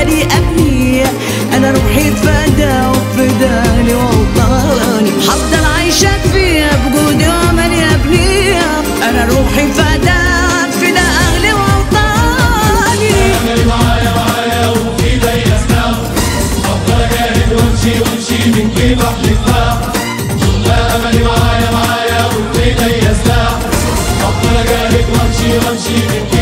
املي ابني انا روحي فدا وفدا لوطني حفضل عايشة فيها بجودي واملي ابني انا روحي فدا فدا اهلي ووطني املي معايا معايا وفي ايديا سلاح افضل اجاهد وامشي وامشي من كيف احلفها لا املي معايا معايا وفي ايديا سلاح افضل اجاهد وامشي وامشي من كيف